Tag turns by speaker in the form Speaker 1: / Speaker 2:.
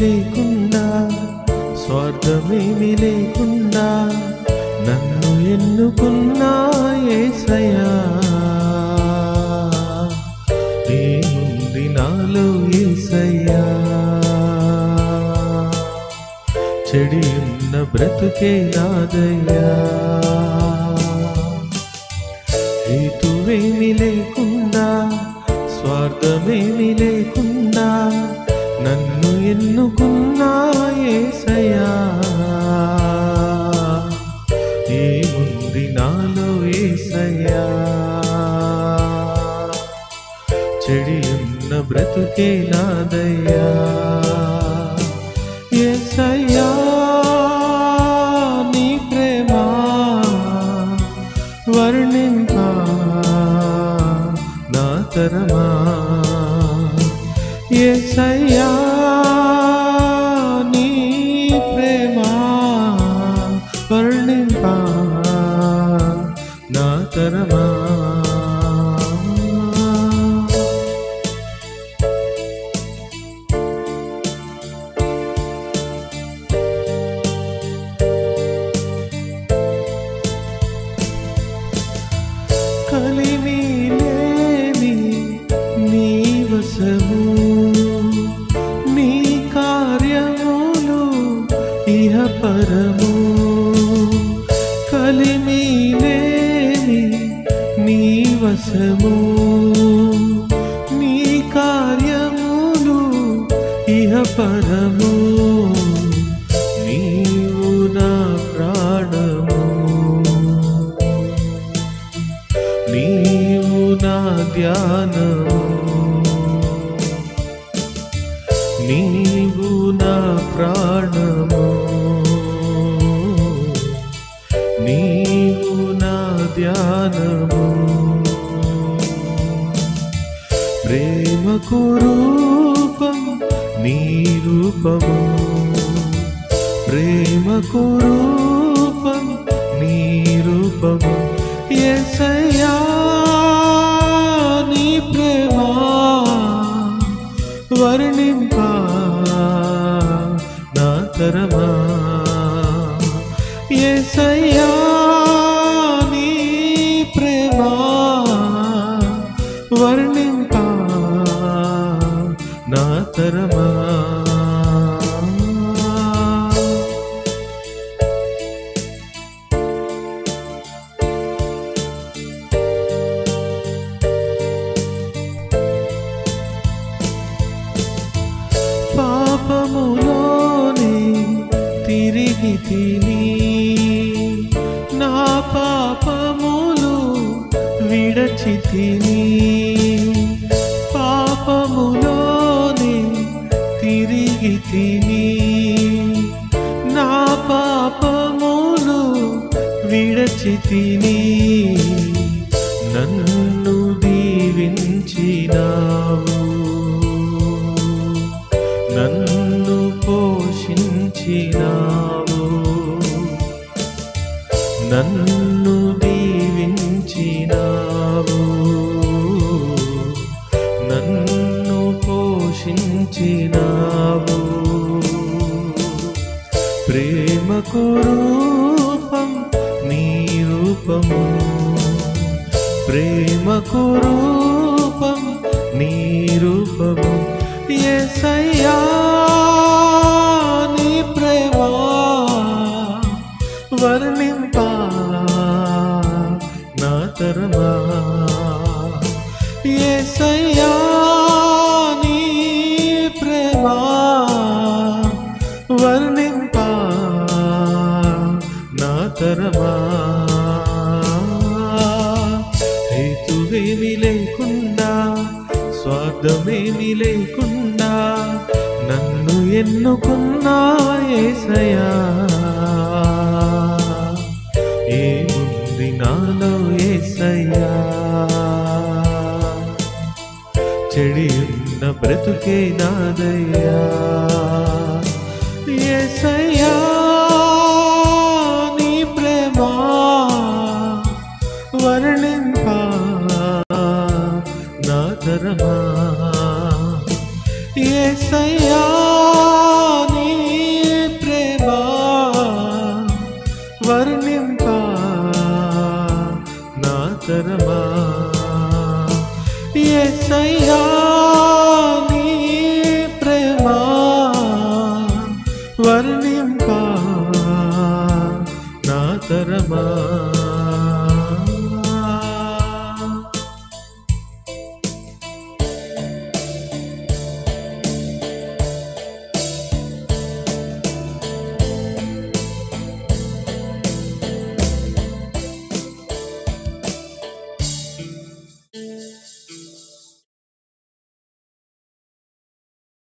Speaker 1: లేకుండా స్వార్థమేమి లేకుండా నన్ను ఎన్నుకున్నా ఏసయ్యా ఏముంది నాలో ఏసయ్యా చెడి ఉన్న బ్రతుకే నాదయ్యా హేతువేమి లేకుండా స్వార్థమేమి లేకుండా నన్ను ఎన్నుకున్నా ఏసయ్యా ఏముంది నాలో ఏసయ్యా చెడి ఉన్న బ్రతుకే నాదయ్యా ఏసయ్యా నీ ప్రేమ వర్ణింపా నా తరమా ఏసయ్యా నీ ప్రేమ వర్ణింపా నా తరమా కలిమి లేని నీ వశము నీ కార్యములు ఇహ పరము కలిమి లేని నీ వశము నీ కార్యములు ఇహ పరము నీవు నా ప్రాణము నీవు నా ధ్యానము నీవు నా ప్రాణము నీవు నా ధ్యానము ప్రేమకు రూపం నీ రూపము ప్రేమకు రూపం నీ రూపము ఎసయ్యా నీ ప్రేమ వర్ణింపా నా తరమా ఎసయ్యా నీ ప్రేమ వర్ణింపా నా తరమా పాపములోనే తిరిగి తిని నా పాపములు విడచి తిని పాపములోనే తిరిగి తిని నా పాపములు విడచి తిని నన్ను దీవించినావు నన్ను పోషించినావు నన్ను దీవించినావు నన్ను పోషించినావు ప్రేమకు రూపం నీ రూపము ప్రేమకు రూపం నీ రూపము ఎసయ్యా నీ ప్రేమ వర్ణింపా నా తరమా ఎసయ్యా నీ ప్రేమ వర్ణింపా నా తరమా హేతువేమి లేకుండా స్వార్థమేమి లేకుండా నన్ను ఎన్నుకున్నా ఏసయా ఏముంది నాలో ఏసయ్యా చెడి ఉన్న బ్రతుకే నాదయ్యా ఏసయ్యా నీ ప్రేమ వర్ణింపా నా తరమా ఏసయ్యా భారమా